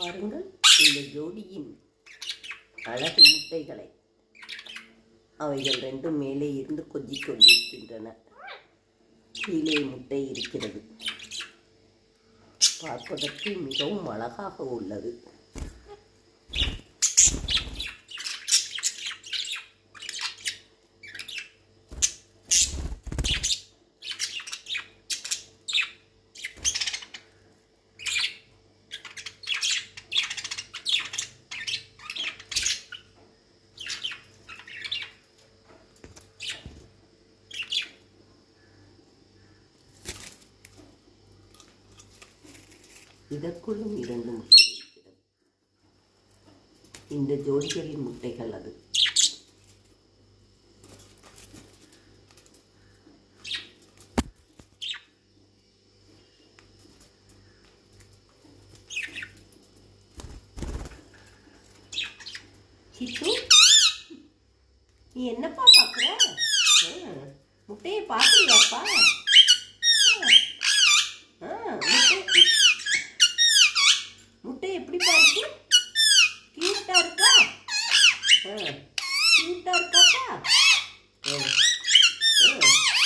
பாருங்கள் இந்த ஜோடியின் அழகு முட்டைகளை அவைகள் ரெண்டும் மேலே இருந்து கொஞ்சிக் கொண்டிருக்கின்றன கீழே முட்டை இருக்கிறது பார்ப்பதற்கு மிகவும் அழகாக உள்ளது இதற்குள்ளும் இரண்டு முட்டை இருக்கிறது இந்த ஜோடிகளின் முட்டைகள் அது சித்து நீ என்னப்பா பாக்குற ஆ, முட்டையை பாக்குறியாப்பா ஆ, முட்டை முட்டை எப்படிப்பா இருக்கு கியூட்டா இருக்கா கியூட்டா இருக்காப்பா ஆ. ஆ.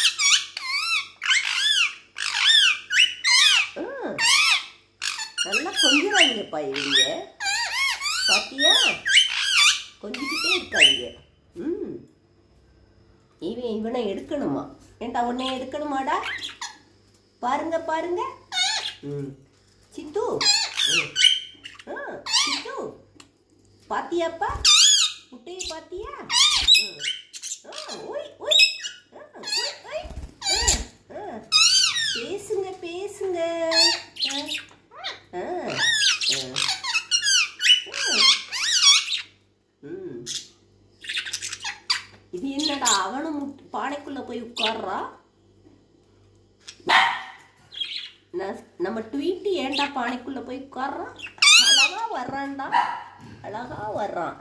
ஆ. நல்லா கொஞ்சிறாங்கப்பா இவங்க பாத்தியா கொஞ்சிக்கிட்டே இருக்காங்க ம் இவன் இவனை எடுக்கணுமா ஏன்டா உன்னை எடுக்கணுமாடா பாருங்க பாருங்க ம் சித்து ம். ஆ, சித்து பாத்தியாப்பா முட்டையை பாத்தியா ம். ஆ, ஓய் ஓய் ஆ, ஓய் ஓய் ஆ, ஆ. பேசுங்க பேசுங்க ஆ, ஆ, ஆ. ஆ. ம். இது என்னடா அவனும் முட்- பானைக்குள்ள போய் உட்கார்றா ந- நம்ம ட்வீட்டு ஏன்டா பானைக்குள்ள போய் உட்கார்றான் அழகா வர்றான்டா அழகா வர்றான்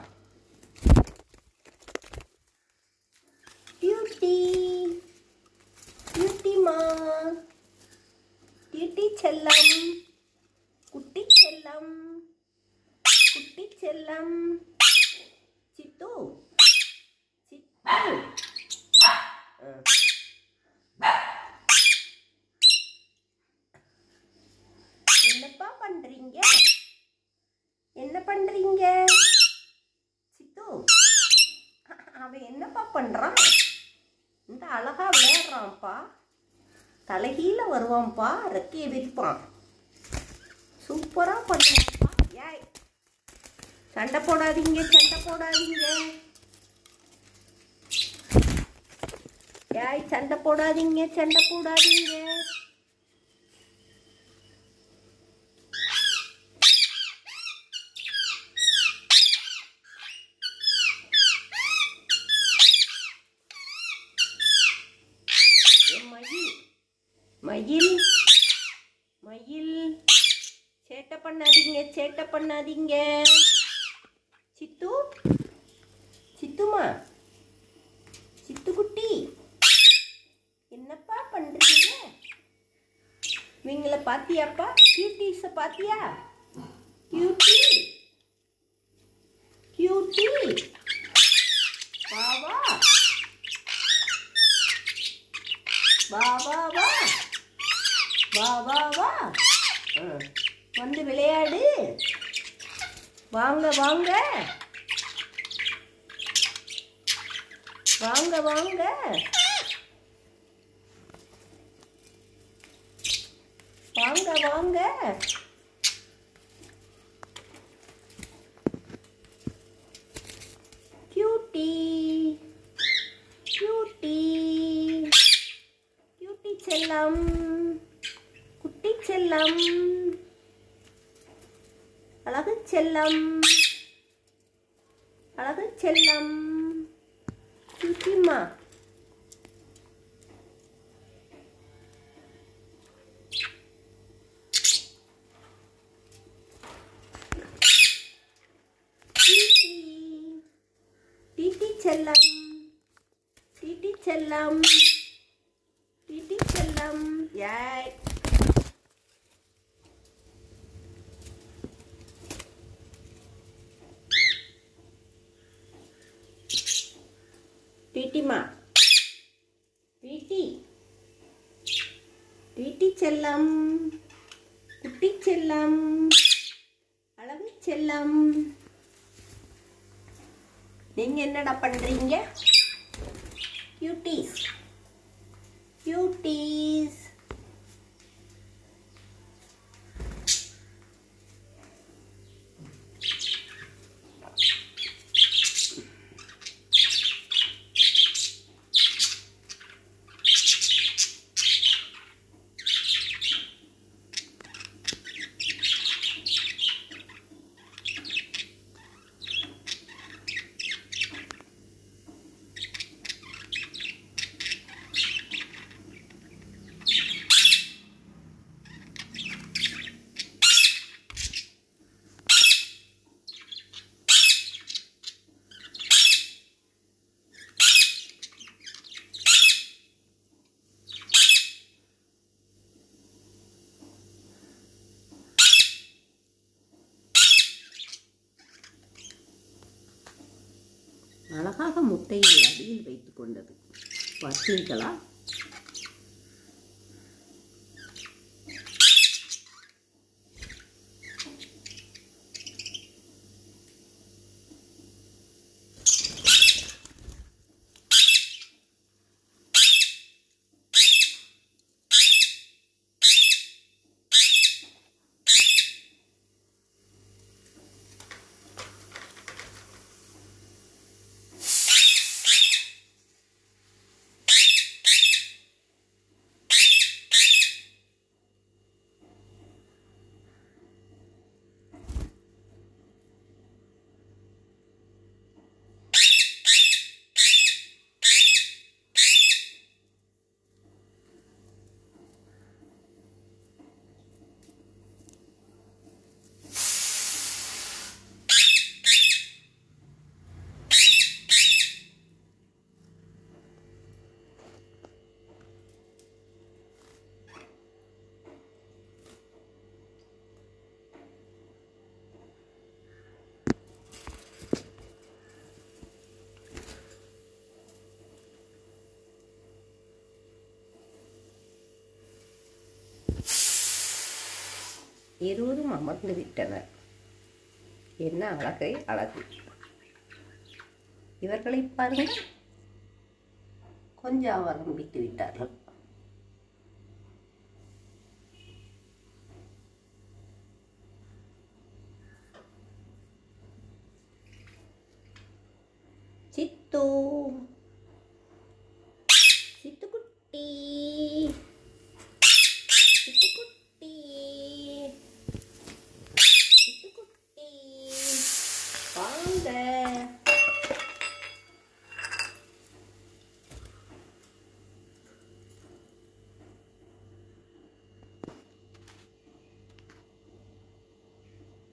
டியூட்டி டியூட்டிமா டியூட்டி செல்லம் குட்டி செல்லம் குட்டி செல்லம் சித்து சித்து ஆ. என்னப்பா பண்றீங்க என்ன பண்றீங்க சித்து அவன் என்னப்பா பண்றான் இந்த அழகா விளையாடுறான்ப்பா தலைகீழ வருவான்ப்பா ரெக்கையை விரிப்பான் சூப்பரா பண்ணுவான்ப்பா ஏய் சண்டை போடாதீங்க சண்டை போடாதீங்க ஏய் சண்டை போடாதீங்க சண்டை போடாதீங்க என் மயில் மயில் மயில் சேட்டை பண்ணாதீங்க சேட்டை பண்ணாதீங்க சித்து சித்துமா சித்துக்குட்டி என்னப்பா பண்றீங்க இவங்கள பாத்தியாப்பா கியூட்டீஸ பாத்தியா கியூட்டி கியூட்டி பாவா வா வா வா வா வா வா ஆ, வந்து விளையாடு வாங்க வாங்க வாங்க வாங்க வாங்க வாங்க கியூட்டி கியூட்டி கியூட்டி செல்லம் குட்டி செல்லம் அழகு செல்லம் அழகு செல்லம் கியூட்டிம்மா டீட்டி டீட்டி செல்லம் டீட்டி செல்லம் டீட்டி செல்லம் யாய் டிடிமா டிடி டிடி செல்லம் குட்டி செல்லம் அழகு செல்லம் நீங்க என்னடா பண்றீங்க கியூட்டீஸ் கியூட்டீஸ் அழகாக முட்டையை அடியில் வைத்துக் கொண்டது பார்த்தீர்களா இருவரும் அமர்ந்து விட்டனர் என்ன அழகை அழகு இவர்களை பாருங்கள் கொஞ்சம் ஆரம்பித்து விட்டார்கள் சித்து